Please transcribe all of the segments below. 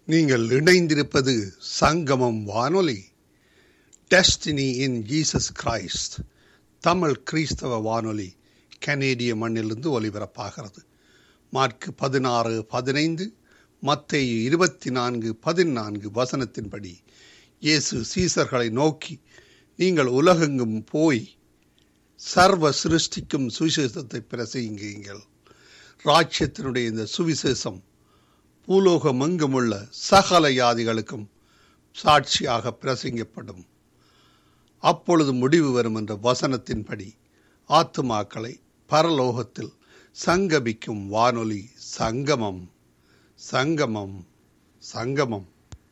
நீங்கள் இணைந்திருப்பது சங்கமம் வானொலி destiny in Jesus Christ Tamil கிறிஸ்தவ வானொலி கனேடிய மண்ணிலிருந்து ஒலிபரப்பாகிறது மார்க் பதினாறு பதினைந்து மத்தேயு இருபத்தி நான்கு பதினான்கு வசனத்தின்படி இயேசு சீசர்களை நோக்கி நீங்கள் உலகெங்கும் போய் சர்வ சிருஷ்டிக்கும் சுவிசேஷத்தை பிரசங்கியுங்கள் ராஜ்யத்தினுடைய இந்த சுவிசேஷம் பூலோகமெங்குமுள்ள சகல யாதிகளுக்கும் சாட்சியாக பிரசங்கப்படும் அப்பொழுது முடிவு வரும் என்ற வசனத்தின்படி ஆத்துமாக்களை பரலோகத்தில் சங்கமிக்கும் வானொலி சங்கமம் சங்கமம் சங்கமம்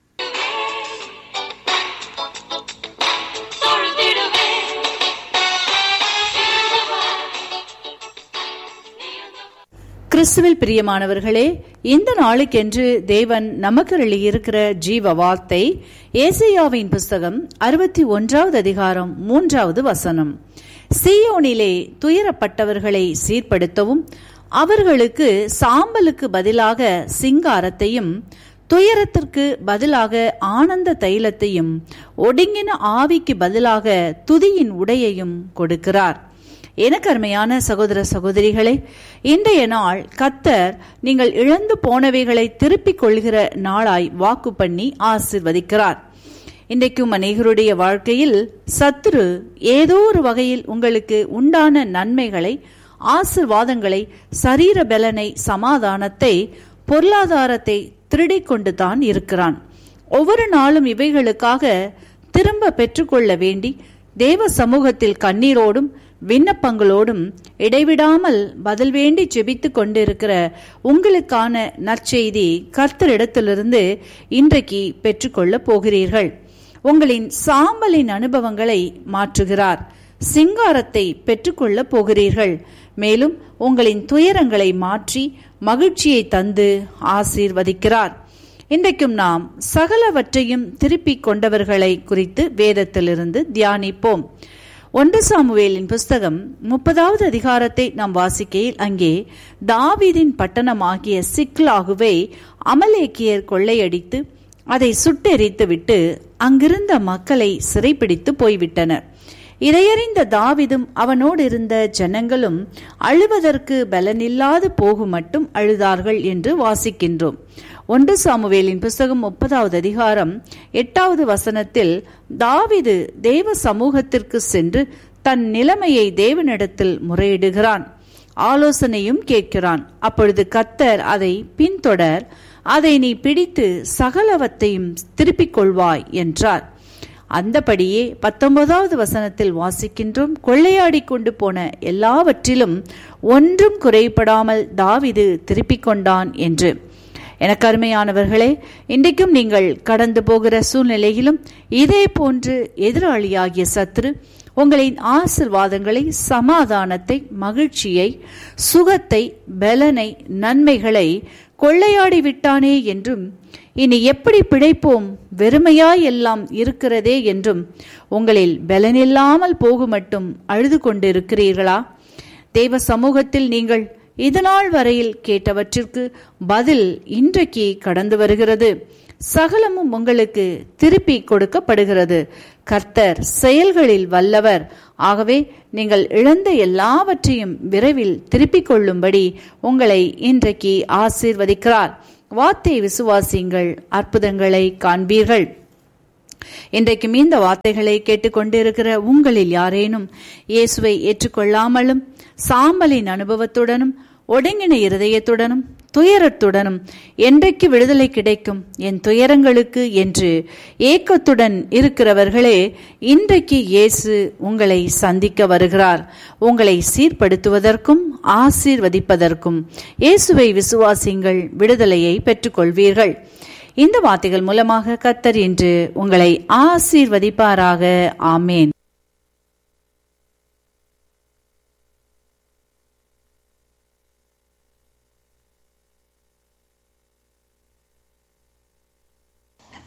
தொழுதிடுவே கிறிஸ்துவில் பிரியமானவர்களே இந்த நாளுக்கென்று தேவன் நமக்கு இருக்கிற ஜீவ வார்த்தை ஏசையாவின் புஸ்தகம் அறுபத்தி ஒன்றாவது அதிகாரம் மூன்றாவது வசனம் சீயோனிலே துயரப்பட்டவர்களை சீர்படுத்தவும் அவர்களுக்கு சாம்பலுக்கு பதிலாக சிங்காரத்தையும் துயரத்திற்கு பதிலாக ஆனந்த தைலத்தையும் ஒடுங்கின ஆவிக்கு பதிலாக துதியின் உடையையும் கொடுக்கிறார் எனக்கு அருமையான சகோதர சகோதரிகளே இன்றைய நாள் கத்தர் நீங்கள் இழந்து போனவைகளை திருப்பிக் கொள்கிற நாளாய் வாக்கு பண்ணி ஆசிர்வதிக்கிறார் இன்றைக்கும் அநேகருடைய வாழ்க்கையில் சத்துரு ஏதோ ஒரு வகையில் உங்களுக்கு உண்டான நன்மைகளை ஆசிர்வாதங்களை சரீர பலனை சமாதானத்தை பொருளாதாரத்தை திருடிக் கொண்டு தான் இருக்கிறான் ஒவ்வொரு நாளும் இவைகளுக்காக திரும்ப பெற்றுக்கொள்ள வேண்டி தேவ சமூகத்தில் கண்ணீரோடும் விண்ணப்பங்களோடும் இடைவிடாமல் பதில் வேண்டி ஜெபித்துக் கொண்டிருக்கிற உங்களுக்கான நற்செய்தி கர்த்தரிடத்திலிருந்து இன்றைக்கு பெற்றுக்கொள்ள போகிறீர்கள் உங்களின் சாம்பலின் அனுபவங்களை மாற்றுகிறார் சிங்காரத்தை பெற்றுக்கொள்ள போகிறீர்கள் மேலும் உங்களின் துயரங்களை மாற்றி மகிழ்ச்சியை தந்து ஆசீர்வதிக்கிறார் இன்றைக்கும் நாம் சகலவற்றையும் திருப்பிக் கொண்டவர்களை குறித்து வேதத்திலிருந்து தியானிப்போம் ஒன்று சாமுவேலின் புஸ்தகம் முப்பதாவது அதிகாரத்தை நாம் வாசிக்கையில் அங்கே தாவீதின் பட்டணமாகிய சிக்லாகுவை அமலேக்கியர் கொள்ளையடித்து அதை சுட்டெரித்து விட்டு அங்கிருந்த மக்களை சிறைப்பிடித்து போய்விட்டனர் இதையறிந்த தாவிதும் அவனோடு இருந்த ஜனங்களும் அழுவதற்கு பலனில்லாது போகும் மட்டும் அழுதார்கள் என்று வாசிக்கின்றோம் ஒன்று சாமுவேலின் புஸ்தகம் முப்பதாவது அதிகாரம் எட்டாவது வசனத்தில் தாவிது தேவ சமூகத்திற்கு சென்று தன் நிலைமையை தேவனிடத்தில் முறையிடுகிறான் ஆலோசனையும் கேட்கிறான் அப்பொழுது கத்தர் அதை பின்தொடர் அதை நீ பிடித்து சகலவத்தையும் திருப்பிக் கொள்வாய் என்றார் அந்தபடியே பத்தொன்பதாவது வசனத்தில் வாசிக்கின்றோம் கொள்ளையாடி கொண்டு போன எல்லாவற்றிலும் ஒன்றும் குறைபடாமல் தாவிது திருப்பிக் கொண்டான் என்று எனக்கு அருமையானவர்களே இன்றைக்கும் நீங்கள் கடந்து போகிற சூழ்நிலையிலும் இதே போன்று எதிராளியாகிய சத்ரு உங்களின் ஆசிர்வாதங்களை சமாதானத்தை மகிழ்ச்சியை சுகத்தை பலனை நன்மைகளை கொள்ளையாடி விட்டானே என்றும் இனி எப்படி பிழைப்போம் வெறுமையாய் எல்லாம் இருக்கிறதே என்றும் உங்களில் பலனில்லாமல் போகுமட்டும் அழுது கொண்டிருக்கிறீர்களா தேவ சமூகத்தில் நீங்கள் இதுநாள் வரையில் கேட்டவற்றிற்கு பதில் இன்றைக்கு கடந்து வருகிறது சகலமும் உங்களுக்கு திருப்பி கொடுக்கப்படுகிறது கர்த்தர் செயல்களில் வல்லவர் ஆகவே நீங்கள் இழந்த எல்லாவற்றையும் விரைவில் திருப்பிக் கொள்ளும்படி உங்களை இன்றைக்கு ஆசீர்வதிக்கிறார் வார்த்தை விசுவாசியுங்கள் அற்புதங்களை காண்பீர்கள் இன்றைக்கும் இந்த வார்த்தைகளை கேட்டுக்கொண்டிருக்கிற உங்களில் யாரேனும் இயேசுவை ஏற்றுக்கொள்ளாமலும் சாம்பலின் அனுபவத்துடனும் ஒடுங்கின இருதயத்துடனும் துயரத்துடனும் என்றைக்கு விடுதலை கிடைக்கும் என் துயரங்களுக்கு என்று ஏக்கத்துடன் இருக்கிறவர்களே இன்றைக்கு இயேசு உங்களை சந்திக்க வருகிறார் உங்களை சீர்படுத்துவதற்கும் ஆசீர்வதிப்பதற்கும் இயேசுவை விசுவாசிங்கள் விடுதலையை பெற்றுக்கொள்வீர்கள் இந்த வார்த்தைகள் மூலமாக கத்தர் இன்று உங்களை ஆசீர்வதிப்பாராக ஆமேன்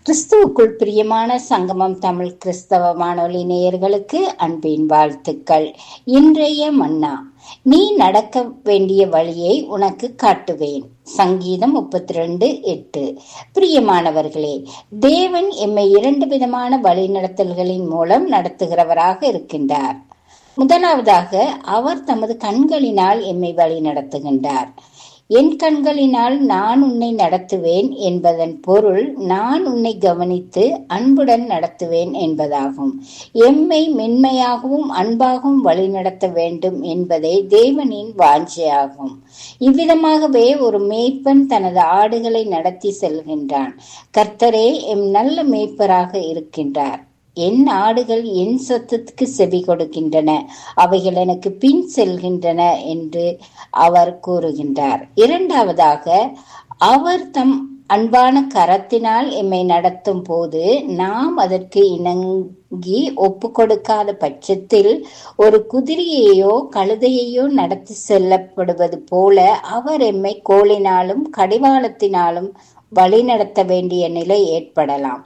கிறிஸ்துவுக்குள் பிரியமான சங்கமம் தமிழ் கிறிஸ்தவ வானொலி நேயர்களுக்கு அன்பின் வாழ்த்துக்கள் இன்றைய மன்னா நீ நடக்க வேண்டிய வழியை உனக்கு காட்டுவேன் சங்கீதம் முப்பத்தி ரெண்டு எட்டு பிரியமானவர்களே தேவன் எம்மை இரண்டு விதமான வழிநடத்தல்களின் மூலம் நடத்துகிறவராக இருக்கின்றார் முதலாவதாக அவர் தமது கண்களினால் எம்மை வழி நடத்துகின்றார் என் கண்களினால் நான் உன்னை நடத்துவேன் என்பதன் பொருள் நான் உன்னை கவனித்து அன்புடன் நடத்துவேன் என்பதாகும் எம்மை மென்மையாகவும் அன்பாகவும் வழிநடத்த வேண்டும் என்பதே தேவனின் வாஞ்சையாகும் இவ்விதமாகவே ஒரு மேய்ப்பன் தனது ஆடுகளை நடத்தி செல்கின்றான் கர்த்தரே எம் நல்ல மேய்ப்பராக இருக்கின்றார் என் ஆடுகள் என் சத்தத்துக்கு செவி கொடுக்கின்றன அவைகள் எனக்கு பின் செல்கின்றன என்று அவர் கூறுகின்றார் இரண்டாவதாக அவர் தம் அன்பான கரத்தினால் எம்மை நடத்தும் போது நாம் அதற்கு இணங்கி ஒப்பு கொடுக்காத பட்சத்தில் ஒரு குதிரையையோ கழுதையையோ நடத்தி செல்லப்படுவது போல அவர் எம்மை கோலினாலும் கடிவாளத்தினாலும் வழிநடத்த வேண்டிய நிலை ஏற்படலாம்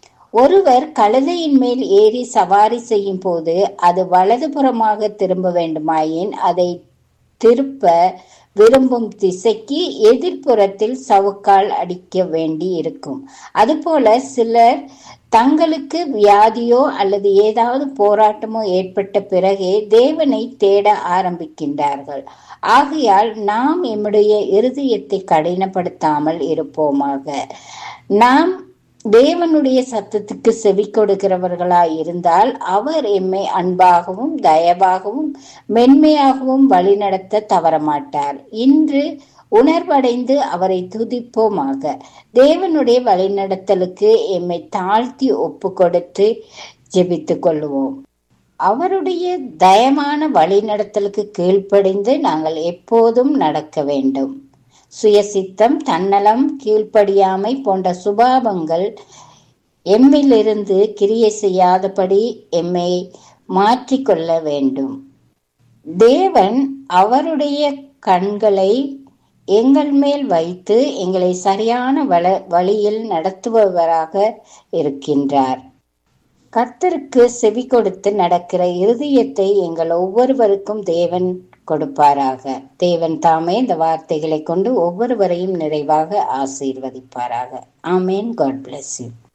ஒருவர் கழுதையின் மேல் ஏறி சவாரி செய்யும் போது அது வலதுபுறமாக திரும்ப வேண்டுமாயின் அதை திருப்ப விரும்பும் திசைக்கு எதிர்ப்புறத்தில் சவுக்கால் அடிக்க வேண்டி இருக்கும் அதுபோல சிலர் தங்களுக்கு வியாதியோ அல்லது ஏதாவது போராட்டமோ ஏற்பட்ட பிறகே தேவனை தேட ஆரம்பிக்கின்றார்கள் ஆகையால் நாம் எம்முடைய இருதயத்தை கடினப்படுத்தாமல் இருப்போமாக நாம் தேவனுடைய சத்தத்துக்கு செவி கொடுக்கிறவர்களாய் இருந்தால் அவர் எம்மை அன்பாகவும் தயவாகவும் மென்மையாகவும் வழிநடத்த தவறமாட்டார் இன்று உணர்வடைந்து அவரை துதிப்போமாக தேவனுடைய வழிநடத்தலுக்கு எம்மை தாழ்த்தி ஒப்பு கொடுத்து ஜெபித்துக் கொள்வோம் அவருடைய தயமான வழிநடத்தலுக்கு கீழ்ப்படிந்து நாங்கள் எப்போதும் நடக்க வேண்டும் சுயசித்தம் தன்னலம் கீழ்ப்படியாமை போன்ற சுபாவங்கள் எம்மிலிருந்து கிரியை செய்யாதபடி எம்மை மாற்றிக்கொள்ள வேண்டும் தேவன் அவருடைய கண்களை எங்கள் மேல் வைத்து எங்களை சரியான வள வழியில் நடத்துபவராக இருக்கின்றார் கர்த்தருக்கு செவி கொடுத்து நடக்கிற இருதயத்தை எங்கள் ஒவ்வொருவருக்கும் தேவன் கொடுப்பாராக தேவன் தாமே இந்த வார்த்தைகளை கொண்டு ஒவ்வொருவரையும் நிறைவாக ஆசீர்வதிப்பாராக ஆமேன் காட் பிளஸ் யூ